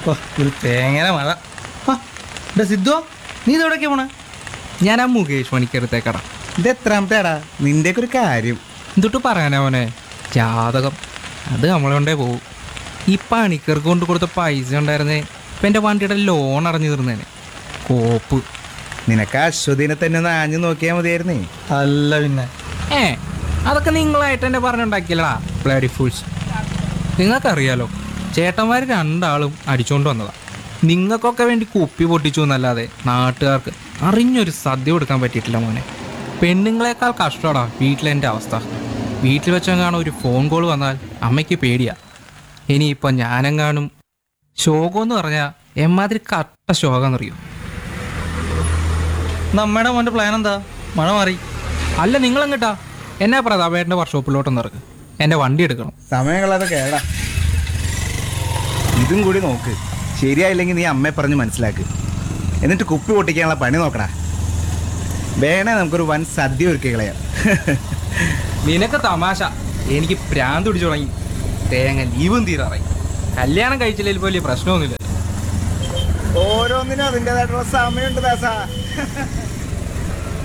ഓ ഒരു തേങ്ങന മഴ ആ ഇവിടെ സിദ്ധു നീ ഇതെവിടേക്കാ പോണേ ഞാൻ ആ മുകേഷ് പണിക്കരുത്തേക്കടാ ഇത് എത്രാമത്തേടാ നിന്റെയൊക്കെ ഒരു കാര്യം എന്തൊട്ട് പറയാനാ മോനെ ജാതകം അത് നമ്മളെ കൊണ്ടേ പോവും ഈ പണിക്കർക്ക് കൊണ്ട് കൊടുത്ത പൈസ ഉണ്ടായിരുന്നേ ഇപ്പം എൻ്റെ വണ്ടിയുടെ ലോൺ അടഞ്ഞു തീർന്നേനെ കോപ്പ് നിനക്ക് അശ്വതിനെ തന്നെ ഒന്ന് ആഞ്ഞു നോക്കിയാൽ മതിയായിരുന്നേ അല്ല പിന്നെ ഏ അതൊക്കെ നിങ്ങളായിട്ട് എന്നെ പറഞ്ഞുണ്ടാക്കിയല്ലടാ ബ്ലഡി ഫുൾസ് നിങ്ങൾക്കറിയാലോ ചേട്ടന്മാർ രണ്ടാളും അടിച്ചുകൊണ്ട് വന്നതാ നിങ്ങൾക്കൊക്കെ വേണ്ടി കുപ്പി പൊട്ടിച്ചു എന്നല്ലാതെ നാട്ടുകാർക്ക് അറിഞ്ഞൊരു സദ്യ കൊടുക്കാൻ പറ്റിയിട്ടില്ല മോനെ പെണ്ണുങ്ങളെക്കാൾ കഷ്ടമാടാ വീട്ടിലെൻ്റെ അവസ്ഥ വീട്ടിൽ വെച്ചെങ്ങാനും ഒരു ഫോൺ കോൾ വന്നാൽ അമ്മയ്ക്ക് പേടിയാ ഇനിയിപ്പോൾ ഞാനെങ്ങാനും ശോകം എന്ന് പറഞ്ഞാൽ എമ്മാതിരി കട്ട ശോകം എന്നറിയോ നമ്മുടെ മോൻ്റെ പ്ലാൻ എന്താ മഴ മാറി അല്ല നിങ്ങളെങ്ങട്ടാ എന്നാ പ്രതാപേട്ടൻ്റെ വർക്ക്ഷോപ്പിലോട്ടൊന്ന് ഇറക്ക് എൻ്റെ വണ്ടി എടുക്കണം സമയം കളയാതെ കേടാ ഇതും കൂടി നോക്ക് ശരിയായില്ലെങ്കിൽ നീ അമ്മയെ പറഞ്ഞ് മനസ്സിലാക്ക് എന്നിട്ട് കുപ്പി പൊട്ടിക്കാനുള്ള പണി നോക്കടാ വേണേ നമുക്കൊരു വൻ സദ്യ ഒരുക്കി കളയാം നിനക്ക് തമാശ എനിക്ക് പ്രാന്ത് പിടിച്ചു തുടങ്ങി തേങ്ങ ലീവും തീരാറായി കല്യാണം കഴിച്ചില്ലെങ്കിൽ വലിയ പ്രശ്നമൊന്നുമില്ല ഓരോന്നിനും അതിൻ്റെതായിട്ടുള്ള സമയമുണ്ട് ദാസാ